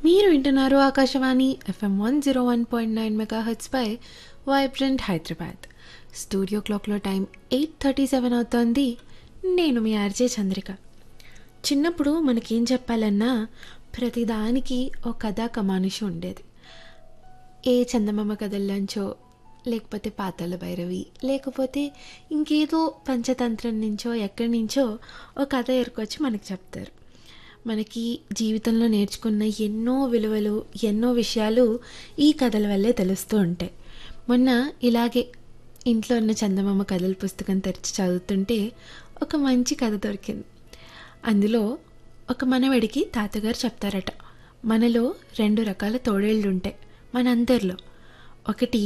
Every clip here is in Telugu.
మీరు వింటున్నారు Akashvani FM one zero one point nine mega పై వైబ్రెంట్ హైదరాబాద్ స్టూడియో క్లాక్లో టైం ఎయిట్ థర్టీ సెవెన్ అవుతోంది నేను మీ ఆర్జే చంద్రిక చిన్నప్పుడు మనకేం చెప్పాలన్నా ప్రతిదానికి ఒక కథా కమానుషి ఉండేది ఏ చందమామ కథల్లోంచో లేకపోతే పాతాళ భైరవి లేకపోతే ఇంకేదో పంచతంత్రం నుంచో ఎక్కడి నుంచో ఒక కథ ఎరుకొచ్చి మనకి చెప్తారు మనకి జీవితంలో నేర్చుకున్న ఎన్నో విలువలు ఎన్నో విషయాలు ఈ కథల వల్లే తెలుస్తూ ఉంటాయి మొన్న ఇలాగే ఇంట్లో ఉన్న చందమామ కథల పుస్తకం తెరిచి చదువుతుంటే ఒక మంచి కథ దొరికింది అందులో ఒక మనవడికి తాతగారు చెప్తారట మనలో రెండు రకాల తోడేళ్ళు ఉంటాయి మనందరిలో ఒకటి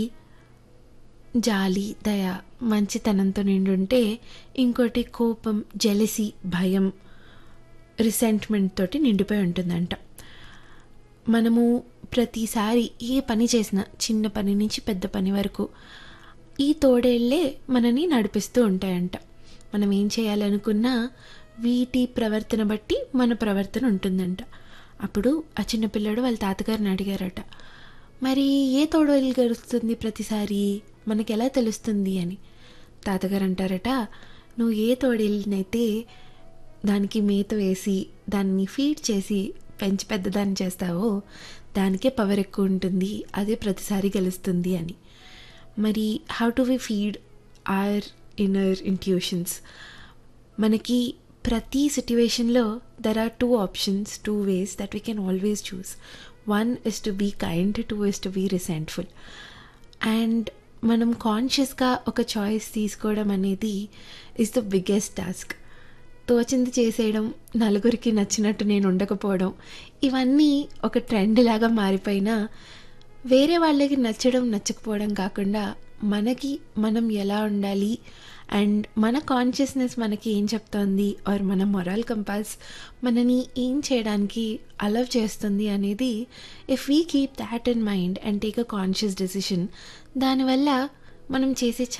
జాలి దయ మంచితనంతో నిండుంటే ఇంకోటి కోపం జెలసి భయం రిసెంట్మెంట్ తోటి నిండిపోయి ఉంటుందంట మనము ప్రతిసారి ఏ పని చేసినా చిన్న పని నుంచి పెద్ద పని వరకు ఈ తోడేళ్లే మనని నడిపిస్తూ ఉంటాయంట మనం ఏం చేయాలనుకున్నా వీటి ప్రవర్తన బట్టి మన ప్రవర్తన ఉంటుందంట అప్పుడు ఆ చిన్నపిల్లడు వాళ్ళ తాతగారిని అడిగారట మరి ఏ తోడేలు గడుస్తుంది ప్రతిసారి మనకి ఎలా తెలుస్తుంది అని తాతగారు అంటారట నువ్వు ఏ తోడేళ్ళనైతే దానికి మేత వేసి దాన్ని ఫీడ్ చేసి పెంచి పెద్దదాన్ని చేస్తావో దానికే పవర్ ఎక్కువ ఉంటుంది అదే ప్రతిసారి గెలుస్తుంది అని మరి how to we feed our inner intuitions మనకి ప్రతి సిట్యువేషన్లో there are two options two ways that we can always choose one is to be kind two is to be resentful and మనం కాన్షియస్గా ఒక చాయిస్ తీసుకోవడం అనేది ఇస్ ద బిగ్గెస్ట్ టాస్క్ తోచింది చేసేయడం నలుగురికి నచ్చినట్టు నేను ఉండకపోవడం ఇవన్నీ ఒక ట్రెండ్ లాగా మారిపోయినా వేరే వాళ్ళకి నచ్చడం నచ్చకపోవడం కాకుండా మనకి మనం ఎలా ఉండాలి అండ్ మన కాన్షియస్నెస్ మనకి ఏం చెప్తోంది ఆర్ మన మొరల్ కంపాస్ మనని ఏం చేయడానికి అలవ్ చేస్తుంది అనేది if we keep that in mind and take a conscious decision దానివల్ల మనం చేసే